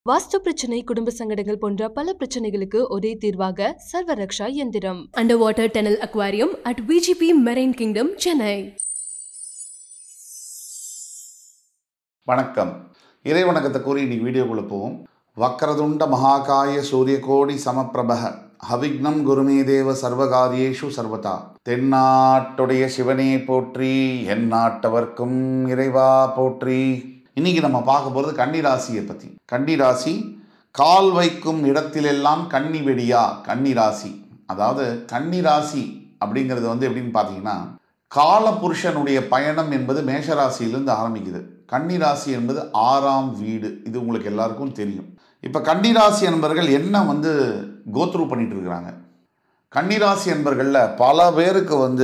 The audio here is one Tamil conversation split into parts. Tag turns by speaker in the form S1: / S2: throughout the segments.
S1: வாஸ்து பிரச்சனை குடும்ப சங்கடங்கள் போன்ற பல பிரச்சனைகளுக்கு ஒரே தீர்வாக சர்வரக்ஷா எந்திரம் under water tunnel aquarium at VGP marine kingdom Chennai
S2: வணக்கம் இறை வணக்கத்தை கூறி இன்னைக்கு வீடியோக்குள்ளே போவோம் வக்ரதுண்ட மகாகாய சூரியகோடி சமப்பிரபக ஹவிக்னம் குருமே தேவ சர்வகாரியேஷு சர்வதா தென்னாட்டுடைய சிவனே போற்றி என் நாட்டவர்க்கும் இறைவா போற்றி இன்னைக்கு நம்ம பார்க்க போகிறது கன்னிராசியை பற்றி கன்னிராசி கால் வைக்கும் இடத்திலெல்லாம் கன்னி வெடியா கன்னிராசி அதாவது கன்னிராசி அப்படிங்கிறது வந்து எப்படின்னு பார்த்தீங்கன்னா காலபுருஷனுடைய பயணம் என்பது மேஷராசியிலிருந்து ஆரம்பிக்குது கன்னிராசி என்பது ஆறாம் வீடு இது உங்களுக்கு எல்லாருக்கும் தெரியும் இப்போ கன்னிராசி என்பர்கள் என்ன வந்து கோத்ரூ பண்ணிட்டு இருக்கிறாங்க கன்னிராசி என்பர்களில் பல பேருக்கு வந்து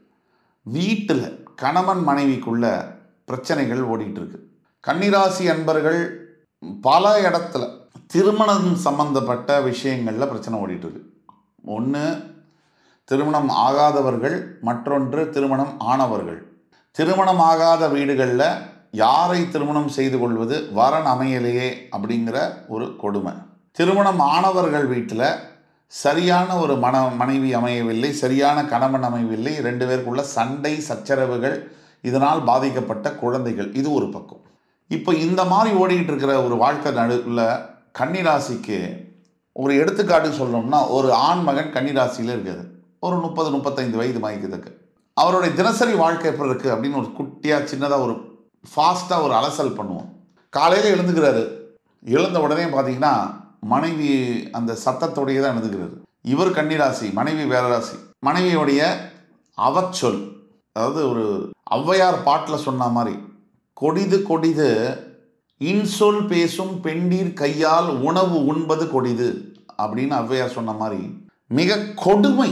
S2: வீட்டில் கணவன் மனைவிக்குள்ள பிரச்சனைகள் ஓடிட்டு இருக்கு கன்னிராசி அன்பர்கள் பல இடத்துல திருமணம் சம்பந்தப்பட்ட விஷயங்களில் பிரச்சனை ஓடிட்டு இருக்கு ஒன்று திருமணம் ஆகாதவர்கள் மற்றொன்று திருமணம் ஆனவர்கள் திருமணம் ஆகாத வீடுகளில் யாரை திருமணம் செய்து கொள்வது வரன் அமையலையே அப்படிங்கிற ஒரு கொடுமை திருமணம் ஆனவர்கள் வீட்டில் சரியான ஒரு மன மனைவி அமையவில்லை சரியான கணவன் அமையவில்லை ரெண்டு பேருக்குள்ள சண்டை சச்சரவுகள் இதனால் பாதிக்கப்பட்ட குழந்தைகள் இது ஒரு பக்கம் இப்போ இந்த மாதிரி ஓடிக்கிட்டு இருக்கிற ஒரு வாழ்க்கை நடுவில் கன்னிராசிக்கு ஒரு எடுத்துக்காட்டு சொல்லணும்னா ஒரு ஆண் மகன் கன்னிராசியில் இருக்குது ஒரு முப்பது முப்பத்தைந்து வயது மயக்குதுக்கு அவருடைய தினசரி வாழ்க்கை எப்படி இருக்குது அப்படின்னு ஒரு குட்டியாக சின்னதாக ஒரு ஃபாஸ்ட்டாக ஒரு அலசல் பண்ணுவோம் காலையில் எழுந்துக்கிறாரு எழுந்த உடனே பார்த்தீங்கன்னா மனைவி அந்த சத்தத்தோடையே தான் எழுந்துக்கிறாரு இவர் கன்னிராசி மனைவி வேற ராசி மனைவியுடைய அவச்சொல் அதாவது ஒரு ஔவையார் பாட்டில் சொன்ன மாதிரி கொடிது கொடிது இன்சொல் பேசும் பெண்டீர் கையால் உணவு உண்பது கொடிது அப்படின்னு ஔவையார் சொன்ன மாதிரி மிக கொடுமை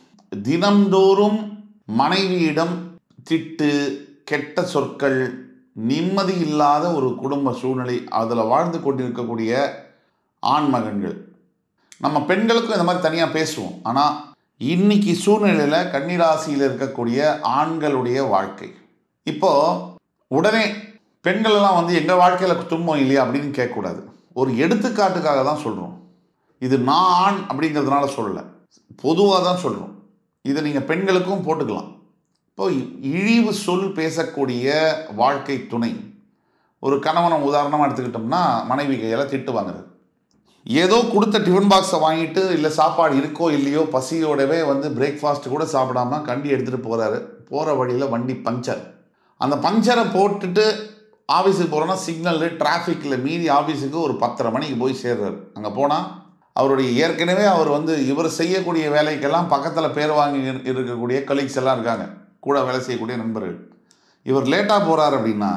S2: தினம்தோறும் மனைவியிடம் திட்டு கெட்ட சொற்கள் நிம்மதி இல்லாத ஒரு குடும்ப சூழ்நிலை அதில் வாழ்ந்து கொண்டிருக்கக்கூடிய ஆண்மகன்கள் நம்ம பெண்களுக்கும் இந்த மாதிரி தனியாக பேசுவோம் ஆனால் இன்னைக்கு சூழ்நிலையில் கன்னிராசியில் இருக்கக்கூடிய ஆண்களுடைய வாழ்க்கை இப்போது உடனே பெண்கள் எல்லாம் வந்து எங்கள் வாழ்க்கையில் துன்பம் இல்லையா அப்படின்னு கேட்கக்கூடாது ஒரு எடுத்துக்காட்டுக்காக தான் சொல்கிறோம் இது நான் ஆண் அப்படிங்கிறதுனால சொல்லலை பொதுவாக தான் சொல்கிறோம் இதை நீங்கள் பெண்களுக்கும் போட்டுக்கலாம் இப்போ இழிவு சொல் பேசக்கூடிய வாழ்க்கை துணை ஒரு கணவனை உதாரணமாக எடுத்துக்கிட்டோம்னா மனைவி கையில் திட்டு வாங்குறது ஏதோ கொடுத்த டிஃபன் பாக்ஸை வாங்கிட்டு இல்லை சாப்பாடு இருக்கோ இல்லையோ பசியோடவே வந்து பிரேக்ஃபாஸ்ட் கூட சாப்பிடாம கண்டி எடுத்துகிட்டு போகிறாரு போகிற வழியில் வண்டி பஞ்சர் அந்த பஞ்சரை போட்டுட்டு ஆஃபீஸுக்கு போகிறோன்னா சிக்னலு டிராஃபிக்கில் மீறி ஆஃபீஸுக்கு ஒரு பத்தரை மணிக்கு போய் சேர்றாரு அங்கே போனால் அவருடைய ஏற்கனவே அவர் வந்து இவர் செய்யக்கூடிய வேலைக்கெல்லாம் பக்கத்தில் பேர் வாங்கி இருக்கக்கூடிய கலீக்ஸ் எல்லாம் இருக்காங்க கூட வேலை செய்யக்கூடிய நண்பர்கள் இவர் லேட்டாக போகிறார் அப்படின்னா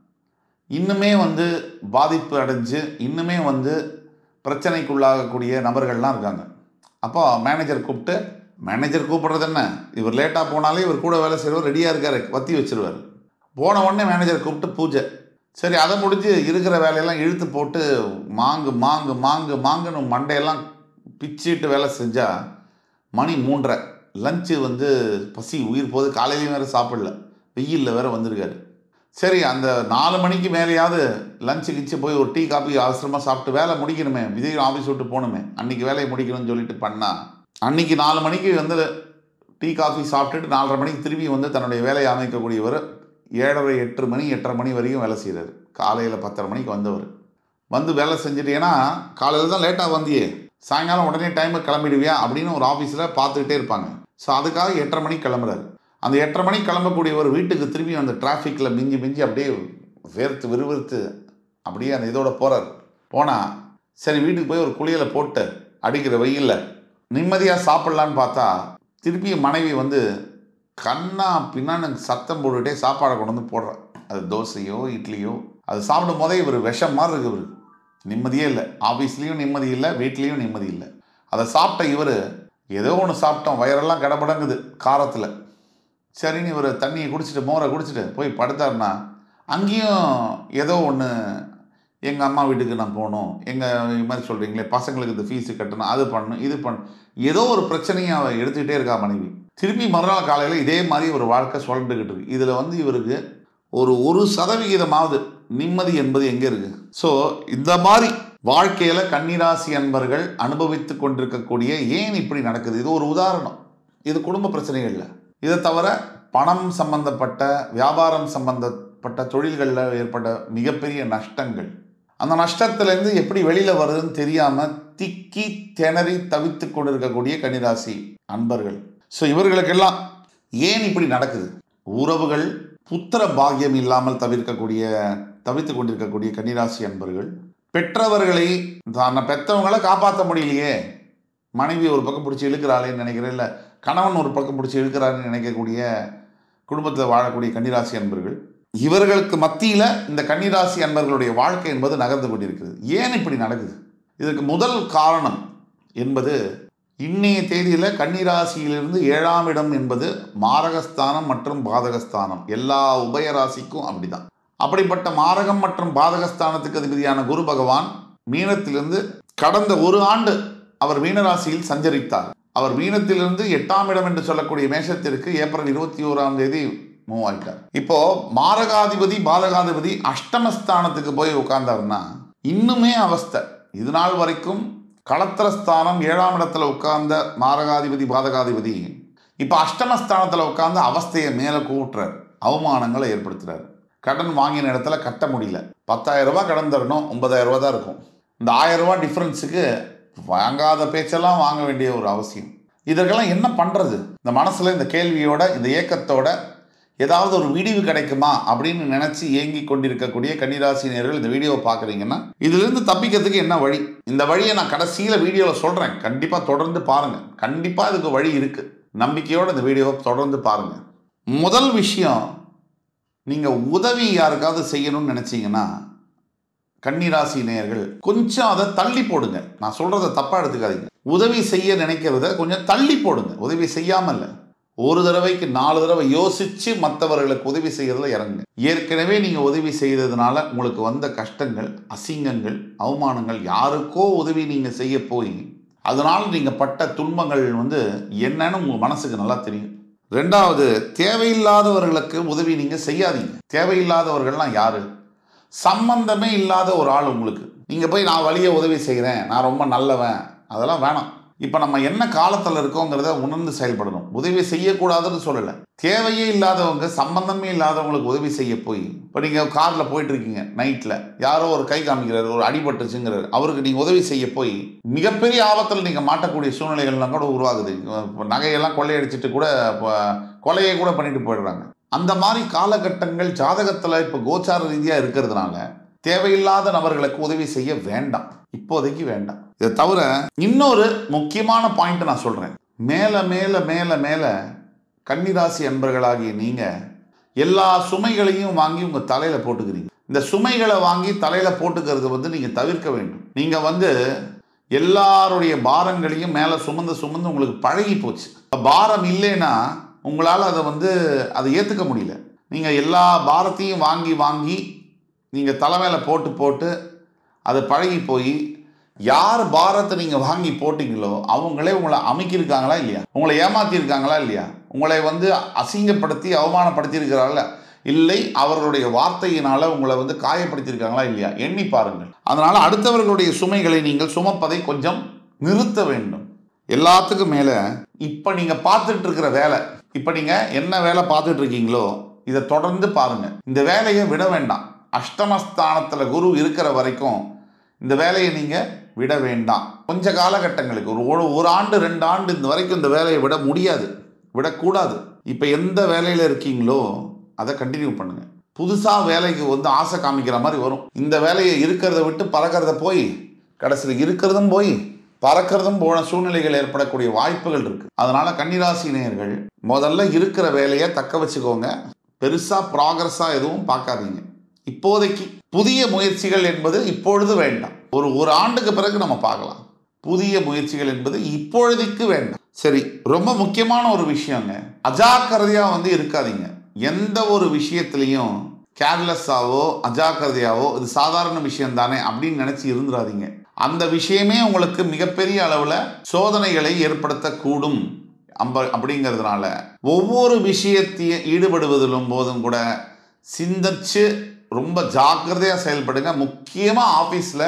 S2: இன்னுமே வந்து பாதிப்பு அடைஞ்சு இன்னுமே வந்து பிரச்சனைக்குள்ளாகக்கூடிய நபர்கள்லாம் இருக்காங்க அப்போ மேனேஜர் கூப்பிட்டு மேனேஜர் கூப்பிட்றது என்ன இவர் லேட்டாக போனாலே இவர் கூட வேலை செய்கிறவர் ரெடியாக இருக்கார் வத்தி வச்சிருவார் போன உடனே மேனேஜர் கூப்பிட்டு பூஜை சரி அதை முடிஞ்சு இருக்கிற வேலையெல்லாம் இழுத்து போட்டு மாங்கு மாங்கு மாங்கு மாங்குன்னு மண்டையெல்லாம் பிச்சுட்டு வேலை செஞ்சால் மணி மூன்றரை லஞ்சு வந்து பசி உயிர் போது காலையிலையும் வேறு சாப்பிடல வெயிலில் வேறு வந்திருக்காரு சரி அந்த நாலு மணிக்கு மேலேயாவது லஞ்சு கிச்சு போய் ஒரு டீ காப்பி அவசரமாக சாப்பிட்டு வேலை முடிக்கணுமே விஜய் ஆஃபீஸ் விட்டு போகணுமே அன்றைக்கி வேலையை முடிக்கணும்னு சொல்லிட்டு பண்ணால் அன்றைக்கி நாலு மணிக்கு வந்து டீ காஃபி சாப்பிட்டுட்டு நாலரை மணிக்கு திரும்பி வந்து தன்னுடைய வேலையை அமைக்கக்கூடியவர் ஏழரை எட்டு மணி எட்டரை மணி வரைக்கும் வேலை செய்கிறார் காலையில் பத்தரை மணிக்கு வந்தவர் வந்து வேலை செஞ்சுட்டீங்கன்னா காலையில் தான் லேட்டாக வந்தியே சாயங்காலம் உடனே டைமுக்கு கிளம்பிடுவியா அப்படின்னு ஒரு ஆஃபீஸில் பார்த்துக்கிட்டே இருப்பாங்க ஸோ அதுக்காக எட்டரை மணிக்கு கிளம்புறாரு அந்த எட்டரை மணிக்கு கிளம்பக்கூடியவர் வீட்டுக்கு திரும்பி அந்த டிராஃபிக்கில் மிஞ்சி மிஞ்சி அப்படியே வேர்த்து விறுவிறுத்து அப்படியே அந்த இதோட போகிறார் போனால் சரி வீட்டுக்கு போய் ஒரு குளியலை போட்டு அடிக்கிற வெயிலில் நிம்மதியாக சாப்பிட்லான்னு பார்த்தா திருப்பி மனைவி வந்து கண்ணா பின்னான்னு சத்தம் போட்டுகிட்டே சாப்பாடை கொண்டு வந்து போடுறார் அது தோசையோ இட்லியோ அது சாப்பிடும் போதே இவர் விஷம் மாதிரி இருக்கு இவர் நிம்மதியே இல்லை ஆஃபீஸ்லேயும் நிம்மதி இல்லை வீட்லேயும் நிம்மதி இல்லை அதை சாப்பிட்ட இவர் ஏதோ ஒன்று சாப்பிட்டோம் வயரெல்லாம் கடப்படங்குது காரத்தில் சரின்னு இவர் தண்ணியை குடிச்சிட்டு மோரை குடிச்சிட்டு போய் படுத்தாருன்னா அங்கேயும் ஏதோ ஒன்று எங்கள் அம்மா வீட்டுக்கு நான் போகணும் எங்கள் இது மாதிரி சொல்கிறீங்களே பசங்களுக்கு இந்த ஃபீஸு கட்டணும் அது பண்ணணும் இது பண்ணணும் ஏதோ ஒரு பிரச்சனையை அவள் எடுத்துக்கிட்டே இருக்கா மனைவி திருப்பி மறுநாள் காலையில் இதே மாதிரி ஒரு வாழ்க்கை சொல்லிட்டுக்கிட்டு இருக்கு இதில் வந்து இவருக்கு ஒரு ஒரு சதவிகிதமாவது நிம்மதி என்பது எங்கே இருக்குது ஸோ இந்த மாதிரி வாழ்க்கையில கன்னிராசி அன்பர்கள் அனுபவித்து கொண்டிருக்கக்கூடிய ஏன் இப்படி நடக்குது இது ஒரு உதாரணம் இது குடும்ப பிரச்சனைகள்ல இதை தவிர பணம் சம்பந்தப்பட்ட வியாபாரம் சம்பந்தப்பட்ட தொழில்களில் ஏற்பட்ட மிகப்பெரிய நஷ்டங்கள் அந்த நஷ்டத்திலேருந்து எப்படி வெளியில வருதுன்னு தெரியாம திக்கி திணறி தவித்து கொண்டிருக்கக்கூடிய கன்னிராசி அன்பர்கள் ஸோ இவர்களுக்கெல்லாம் ஏன் இப்படி நடக்குது உறவுகள் புத்திர பாக்கியம் இல்லாமல் தவிர்க்கக்கூடிய தவித்து கொண்டிருக்கக்கூடிய கன்னிராசி அன்பர்கள் பெற்றவர்களை தன்னை பெற்றவங்களை காப்பாற்ற முடியலையே மனைவி ஒரு பக்கம் பிடிச்சி இழுக்கிறாளேன்னு நினைக்கிறேன் இல்லை கணவன் ஒரு பக்கம் பிடிச்சி இழுக்கிறாருன்னு நினைக்கக்கூடிய குடும்பத்தில் வாழக்கூடிய கன்னிராசி அன்பர்கள் இவர்களுக்கு மத்தியில் இந்த கன்னிராசி அன்பர்களுடைய வாழ்க்கை என்பது நகர்ந்து கொண்டிருக்கிறது ஏன் இப்படி நடக்குது இதற்கு முதல் காரணம் என்பது இன்னைய தேதியில் கன்னிராசியிலிருந்து ஏழாம் இடம் என்பது மாரகஸ்தானம் மற்றும் பாதகஸ்தானம் எல்லா உபயராசிக்கும் அப்படிதான் அப்படிப்பட்ட மாரகம் மற்றும் பாதகஸ்தானத்துக்கு அதிபதியான குரு பகவான் மீனத்திலிருந்து கடந்த ஒரு ஆண்டு அவர் மீனராசியில் சஞ்சரித்தார் அவர் மீனத்திலிருந்து எட்டாம் இடம் என்று சொல்லக்கூடிய மேஷத்திற்கு ஏப்ரல் இருபத்தி ஓராம் தேதி மூவ் ஆயிட்டார் இப்போ மாரகாதிபதி பாதகாதிபதி அஷ்டமஸ்தானத்துக்கு போய் உட்கார்ந்தாருன்னா இன்னுமே அவஸ்தை இது நாள் வரைக்கும் களத்திரஸ்தானம் ஏழாம் இடத்துல உட்கார்ந்த மாரகாதிபதி பாதகாதிபதி இப்போ அஷ்டமஸ்தானத்தில் உட்கார்ந்து அவஸ்தையை மேலே கூட்டுறார் அவமானங்களை ஏற்படுத்துறாரு கடன் வாங்கின இடத்துல கட்ட முடியல பத்தாயிரம் ரூபாய் கடன் தரணும் ஒன்பதாயிரம் ரூபாய் தான் இருக்கும் இந்த ஆயிரம் ரூபாய் டிஃப்ரென்ஸுக்கு வாங்காத பேச்செல்லாம் வாங்க வேண்டிய ஒரு அவசியம் இதற்கெல்லாம் என்ன பண்ணுறது இந்த மனசில் இந்த கேள்வியோட இந்த ஏக்கத்தோட ஏதாவது ஒரு விடிவு கிடைக்குமா அப்படின்னு நினச்சி ஏங்கி கொண்டிருக்கக்கூடிய கன்னிராசினியர்கள் இந்த வீடியோவை பார்க்குறீங்கன்னா இதிலிருந்து தப்பிக்கிறதுக்கு என்ன வழி இந்த வழியை நான் கடைசியில் வீடியோவில் சொல்கிறேன் கண்டிப்பாக தொடர்ந்து பாருங்கள் கண்டிப்பாக இதுக்கு வழி இருக்குது நம்பிக்கையோடு இந்த வீடியோவை தொடர்ந்து பாருங்கள் முதல் விஷயம் நீங்கள் உதவி யாருக்காவது செய்யணும்னு நினச்சிங்கன்னா கன்னிராசி நேயர்கள் கொஞ்சம் அதை தள்ளி போடுங்க நான் சொல்கிறத தப்பாக எடுத்துக்காதீங்க உதவி செய்ய நினைக்கிறத கொஞ்சம் தள்ளி போடுங்க உதவி செய்யாமல் இல்லை ஒரு தடவைக்கு நாலு தடவை யோசித்து மற்றவர்களுக்கு உதவி செய்கிறதுல இறங்குங்க ஏற்கனவே நீங்கள் உதவி செய்ததுனால உங்களுக்கு வந்த கஷ்டங்கள் அசிங்கங்கள் அவமானங்கள் யாருக்கோ உதவி நீங்கள் செய்ய போய் அதனால் நீங்கள் பட்ட துன்பங்கள் வந்து என்னன்னு உங்கள் மனசுக்கு நல்லா தெரியும் ரெண்டாவது தேவையில்லாதவர்களுக்கு உதவி நீங்கள் செய்யாதீங்க தேவையில்லாதவர்கள்லாம் யாரு சம்பந்தமே இல்லாத ஒரு ஆள் உங்களுக்கு நீங்கள் போய் நான் வழியை உதவி செய்கிறேன் நான் ரொம்ப நல்லவன் அதெல்லாம் வேணாம் இப்போ நம்ம என்ன காலத்தில் இருக்கோங்கிறத உணர்ந்து செயல்படணும் உதவி செய்யக்கூடாதுன்னு சொல்லலை தேவையே இல்லாதவங்க சம்பந்தமே இல்லாதவங்களுக்கு உதவி செய்ய போய் இப்போ நீங்கள் காரில் போயிட்டு இருக்கீங்க நைட்டில் யாரோ ஒரு கை காமிக்கிறாரு ஒரு அடிபட்டுச்சுங்கிறாரு அவருக்கு நீங்கள் உதவி செய்ய போய் மிகப்பெரிய ஆபத்தில் நீங்கள் மாட்டக்கூடிய சூழ்நிலைகள்லாம் கூட உருவாகுது இப்போ நகையெல்லாம் கொள்ளையடிச்சிட்டு கூட இப்போ கொலையை கூட பண்ணிட்டு போயிடுறாங்க அந்த மாதிரி காலகட்டங்கள் ஜாதகத்தில் இப்போ கோச்சார ரீதியாக இருக்கிறதுனால தேவையில்லாத நபர்களுக்கு உதவி செய்ய வேண்டாம் இப்போதைக்கு வேண்டாம் இதை தவிர இன்னொரு முக்கியமான பாயிண்ட் நான் சொல்கிறேன் மேலே மேலே மேலே மேலே கன்னிராசி அன்பர்களாகிய நீங்கள் எல்லா சுமைகளையும் வாங்கி உங்கள் தலையில் போட்டுக்கிறீங்க இந்த சுமைகளை வாங்கி தலையில் போட்டுக்கிறது வந்து நீங்கள் தவிர்க்க வேண்டும் நீங்கள் வந்து எல்லாருடைய பாரங்களையும் மேலே சுமந்து சுமந்து உங்களுக்கு பழகி போச்சு பாரம் இல்லைன்னா உங்களால் அதை வந்து அதை ஏற்றுக்க முடியல நீங்கள் எல்லா பாரத்தையும் வாங்கி வாங்கி நீங்கள் தலை மேலே போட்டு போட்டு அது பழகி போய் யார் பாரத்தை நீங்கள் வாங்கி போட்டிங்களோ அவங்களே உங்களை அமைக்கியிருக்காங்களா இல்லையா உங்களை ஏமாத்தியிருக்காங்களா இல்லையா உங்களை வந்து அசிங்கப்படுத்தி அவமானப்படுத்தியிருக்கிறாங்கள இல்லை அவர்களுடைய வார்த்தையினால் உங்களை வந்து காயப்படுத்தியிருக்காங்களா இல்லையா எண்ணி பாருங்கள் அதனால் அடுத்தவர்களுடைய சுமைகளை நீங்கள் சுமப்பதை கொஞ்சம் நிறுத்த வேண்டும் எல்லாத்துக்கும் மேலே இப்போ நீங்கள் பார்த்துட்டு இருக்கிற வேலை இப்போ நீங்கள் என்ன வேலை பார்த்துட்டு இருக்கீங்களோ இதை தொடர்ந்து பாருங்கள் இந்த வேலையை விட வேண்டாம் அஷ்டமஸ்தானத்தில் குரு இருக்கிற வரைக்கும் இந்த வேலையை நீங்கள் விட வேண்டாம் கொஞ்ச காலகட்டங்களுக்கு ஒரு ஒரு ஒரு ஆண்டு ரெண்டு ஆண்டு இந்த வரைக்கும் இந்த வேலையை விட முடியாது விடக்கூடாது இப்போ எந்த வேலையில் இருக்கீங்களோ அதை கண்டினியூ பண்ணுங்கள் புதுசாக வேலைக்கு வந்து ஆசை காமிக்கிற மாதிரி வரும் இந்த வேலையை இருக்கிறத விட்டு பறக்கிறத போய் கடைசியில் இருக்கிறதும் போய் பறக்கிறதும் போன சூழ்நிலைகள் ஏற்படக்கூடிய வாய்ப்புகள் இருக்குது அதனால் கன்னிராசி நேயர்கள் முதல்ல இருக்கிற வேலையை தக்க வச்சுக்கோங்க பெருசாக ப்ராக்ரஸாக எதுவும் பார்க்காதீங்க இப்போதைக்கு புதிய முயற்சிகள் என்பது இப்பொழுது வேண்டாம் ஒரு ஒரு ஆண்டுக்கு பிறகு நம்ம பார்க்கலாம் புதிய முயற்சிகள் என்பது இப்பொழுதைக்கு வேண்டாம் சரி ரொம்ப முக்கியமான ஒரு விஷயங்க அஜாக்கிரதையாக வந்து இருக்காதீங்க எந்த ஒரு விஷயத்துலையும் கேர்லெஸ்ஸாவோ அஜாக்கிரதையாவோ இது சாதாரண விஷயம் தானே அப்படின்னு நினச்சி இருந்துடாதீங்க அந்த விஷயமே உங்களுக்கு மிகப்பெரிய அளவில் சோதனைகளை ஏற்படுத்தக்கூடும் அம்ப அப்படிங்கிறதுனால ஒவ்வொரு விஷயத்தையும் ஈடுபடுவதிலும் போதும் கூட சிந்திச்சு ரொம்ப ஜாக்கிரதையாக செயல்படுங்க முக்கியமாக ஆஃபீஸில்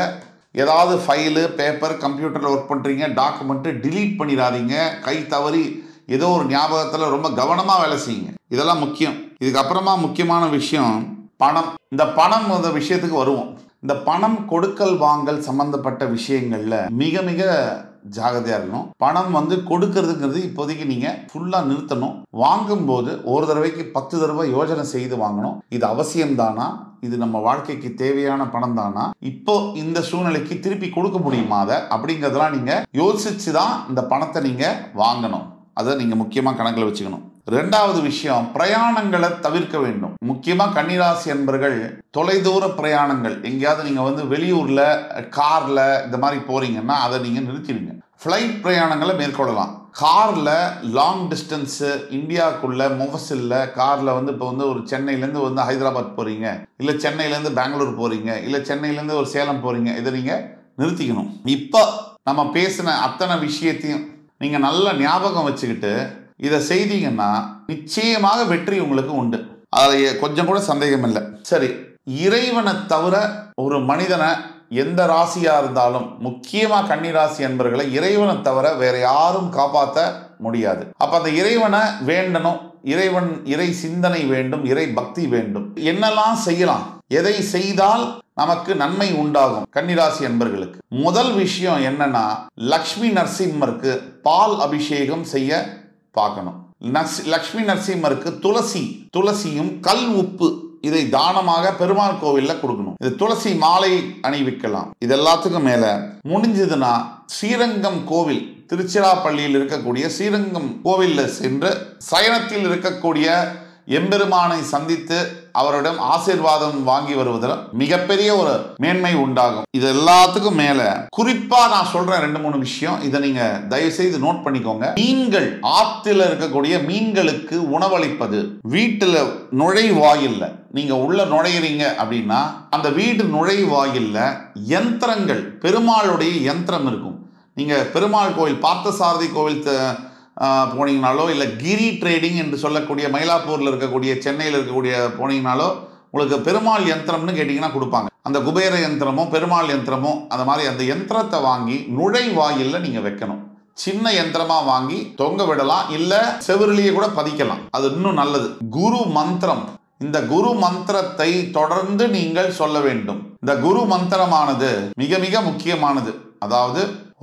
S2: ஏதாவது ஃபைலு பேப்பர் கம்ப்யூட்டரில் ஒர்க் பண்ணுறீங்க டாக்குமெண்ட்டு delete பண்ணிடாதீங்க கை தவறி ஏதோ ஒரு ஞாபகத்தில் ரொம்ப கவனமாக வேலை செய்யுங்க இதெல்லாம் முக்கியம் இதுக்கப்புறமா முக்கியமான விஷயம் பணம் இந்த பணம் அந்த விஷயத்துக்கு வருவோம் இந்த பணம் கொடுக்கல் வாங்கல் சம்பந்தப்பட்ட விஷயங்கள்ல மிக மிக ஜாகிரதையா இருக்கணும் பணம் வந்து கொடுக்கறதுங்கிறது இப்போதைக்கு நீங்க ஃபுல்லா நிறுத்தணும் வாங்கும்போது ஒரு தடவைக்கு பத்து தடவை யோஜனை செய்து வாங்கணும் இது அவசியம்தானா இது நம்ம வாழ்க்கைக்கு தேவையான பணம் தானா இப்போ இந்த சூழ்நிலைக்கு திருப்பி கொடுக்க முடியுமா அதை அப்படிங்கிறதெல்லாம் நீங்க யோசிச்சு தான் இந்த பணத்தை நீங்க வாங்கணும் அதை நீங்க முக்கியமா கணக்கில் வச்சுக்கணும் ரெண்டாவது விஷயம் பிரயாணங்களை தவிர்க்க வேண்டும் முக்கியமா கன்னிராசி என்பர்கள் தொலைதூர பிரயாணங்கள் எங்கேயாவது நீங்க வந்து வெளியூர்ல கார்ல இந்த மாதிரி போறீங்கன்னா அதை நீங்க நிறுத்திடுங்க ஃப்ளைட் பிரயாணங்களை மேற்கொள்ளலாம் காரில் லாங் டிஸ்டன்ஸு இந்தியாவுக்குள்ள முவசில்ல காரில் வந்து இப்போ வந்து ஒரு சென்னையிலேருந்து வந்து ஹைதராபாத் போகிறீங்க இல்லை சென்னையிலேருந்து பெங்களூர் போகிறீங்க இல்லை சென்னையிலேருந்து ஒரு சேலம் போகிறீங்க இதை நீங்கள் நிறுத்திக்கணும் இப்போ நம்ம பேசின அத்தனை விஷயத்தையும் நீங்கள் நல்ல ஞாபகம் வச்சுக்கிட்டு இதை செய்தீங்கன்னா நிச்சயமாக வெற்றி உங்களுக்கு உண்டு அதில் கொஞ்சம் கூட சந்தேகம் இல்லை சரி இறைவனை தவிர ஒரு மனிதனை எந்த ராசியா இருந்தாலும் முக்கியமா கன்னி ராசி என்பர்களை இறைவனை தவிர வேற யாரும் காப்பாற்ற முடியாது அப்ப அந்த இறைவனை வேண்டணும் இறைவன் இறை சிந்தனை வேண்டும் இறை பக்தி வேண்டும் என்னெல்லாம் செய்யலாம் எதை செய்தால் நமக்கு நன்மை உண்டாகும் கன்னிராசி என்பர்களுக்கு முதல் விஷயம் என்னன்னா லக்ஷ்மி நரசிம்மருக்கு பால் அபிஷேகம் செய்ய பார்க்கணும் நர்ஸ்- லக்ஷ்மி நரசிம்மருக்கு துளசி துளசியும் கல் உப்பு இதை தானமாக பெருமாள் கோவில்ல கொடுக்கணும் இது துளசி மாலை அணிவிக்கலாம் இது எல்லாத்துக்கும் மேல முடிஞ்சதுன்னா ஸ்ரீரங்கம் கோவில் திருச்சிராப்பள்ளியில் இருக்கக்கூடிய ஸ்ரீரங்கம் கோவில்ல சென்று சயனத்தில் இருக்கக்கூடிய எம்பெருமானை சந்தித்து அவரிடம் ஆசீர்வாதம் வாங்கி வருவதில் மிகப்பெரிய ஒரு மேன்மை உண்டாகும் இது எல்லாத்துக்கும் மேல குறிப்பா நான் சொல்றேன் ரெண்டு மூணு விஷயம் இதை நீங்க தயவு செய்து நோட் பண்ணிக்கோங்க மீன்கள் ஆத்துல இருக்கக்கூடிய மீன்களுக்கு உணவளிப்பது வீட்டுல நுழைவாயில்ல நீங்க உள்ள நுழையிறீங்க அப்படின்னா அந்த வீடு நுழைவாயில்ல யந்திரங்கள் பெருமாளுடைய யந்திரம் இருக்கும் நீங்க பெருமாள் கோவில் பார்த்தசாரதி கோவில் த- ஆஹ் போனீங்கனாலோ இல்லை கிரி ட்ரேடிங் என்று சொல்லக்கூடிய மயிலாப்பூரில் இருக்கக்கூடிய சென்னையில் இருக்கக்கூடிய போனீங்கனாலோ உங்களுக்கு பெருமாள் யந்திரம்னு கேட்டிங்கன்னா கொடுப்பாங்க அந்த குபேர யந்திரமோ பெருமாள் யந்திரமோ அந்த மாதிரி அந்த யந்திரத்தை வாங்கி நுழைவாயில்ல நீங்கள் வைக்கணும் சின்ன யந்திரமா வாங்கி தொங்க விடலாம் இல்ல செவிரிலேயே கூட பதிக்கலாம் அது இன்னும் நல்லது குரு மந்திரம் இந்த குரு மந்திரத்தை தொடர்ந்து நீங்கள் சொல்ல வேண்டும் இந்த குரு மந்திரமானது மிக மிக முக்கியமானது அதாவது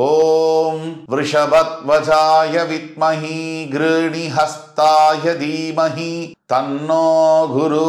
S2: ஓம் விருஷபத்வஜாய வித்மஹி கிருணி ஹஸ்தாய தீமஹி தன்னோ குரு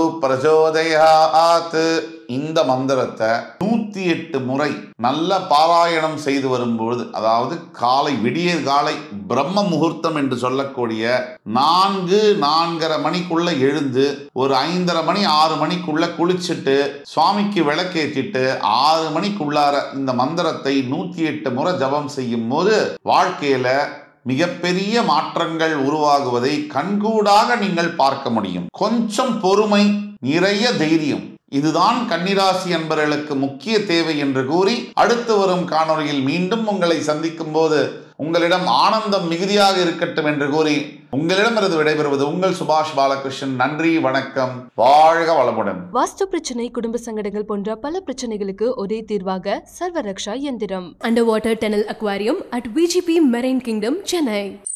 S2: பிரச்சோதயாத் இந்த மந்திரத்தை நூத்தி எட்டு முறை நல்ல பாராயணம் செய்து வரும்பொழுது அதாவது காலை விடியற் காலை பிரம்ம முகூர்த்தம் என்று சொல்லக்கூடிய நான்கு நான்கரை மணிக்குள்ள எழுந்து ஒரு ஐந்தரை மணி ஆறு மணிக்குள்ள குளிச்சுட்டு சுவாமிக்கு விளக்கேற்றிட்டு ஆறு மணிக்குள்ளார இந்த மந்திரத்தை நூத்தி எட்டு முறை ஜபம் செய்யும் போது வாழ்க்கையில மிகப்பெரிய மாற்றங்கள் உருவாகுவதை கண்கூடாக நீங்கள் பார்க்க முடியும் கொஞ்சம் பொறுமை நிறைய தைரியம் இதுதான் கன்னிராசி என்பவர்களுக்கு முக்கிய தேவை என்று கூறி அடுத்து வரும் காணொளியில் மீண்டும் உங்களை சந்திக்கும் போது உங்களிடம் ஆனந்தம் மிகுதியாக இருக்கட்டும் என்று கூறி உங்களிடமிருந்து விடைபெறுவது உங்கள் சுபாஷ் பாலகிருஷ்ணன் நன்றி வணக்கம் வாழ்க வளமுடன்
S1: வாஸ்து பிரச்சனை குடும்ப சங்கடங்கள் போன்ற பல பிரச்சனைகளுக்கு ஒரே தீர்வாக சர்வரக்ஷா எந்திரம் under water tunnel aquarium at VGP marine kingdom Chennai